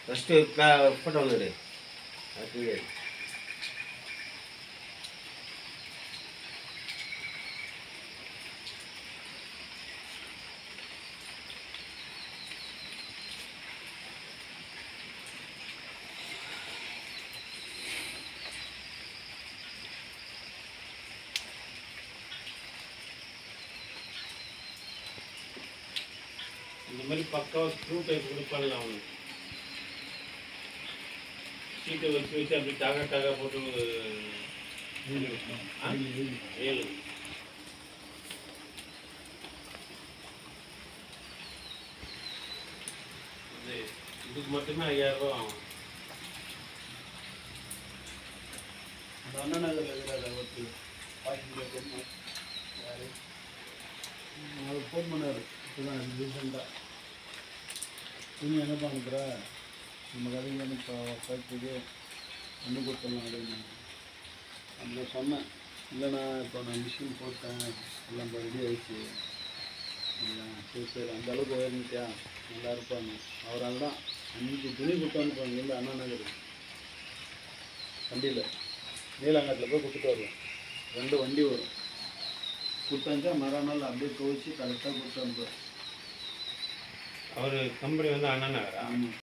First photo வந்துடு அது இந்த மாதிரி பக்காவாக ஸ்க்ரூ டைப் கொடுப்பாங்க அவனுக்கு சீட்டை வச்சு வச்சு அப்படி டகா டகா போட்டு ஆ? ஏழு இது இதுக்கு மட்டுமே ஐயாயிரம் ரூபா ஆகும் அந்த அண்ணா நகரில் இருக்கிற ஒருத்தர் பாக்கிங்க பொண்ணு யார் அவர் ஃபோன் பண்ணார் இப்போதான் ரீசெண்டாக நீங்கள் என்ன பண்ணுற நம்ம கதைக்கு வந்து இப்போ ஃபேக்ட்ரிக்கு வந்து கொடுத்துடலாம் அப்படின்னு அந்த சொன்னேன் இல்லைண்ணா இப்போ நான் மிஷின் போட்டேன் எல்லாம் இப்போ ரெடி ஆயிடுச்சு அப்படியா சரி சரி அந்த அளவுக்கு உயர்ந்துட்டியா நல்லா இருப்பாங்க அவரால் தான் அன்றைக்கி துணி கொடுத்து அனுப்புவாங்க இங்கேருந்து அண்ணா நகர் வண்டியில் நீலாங்கத்தில் போய் கொடுத்துட்டு வருவேன் ரெண்டு வண்டி வரும் கொடுத்தாச்சா மறுநாள் அப்படியே துவைச்சி கரெக்டாக கொடுத்து அனுப்புவேன் அவர் கம்பெனி வந்து அண்ணா நகரா ஆமாம்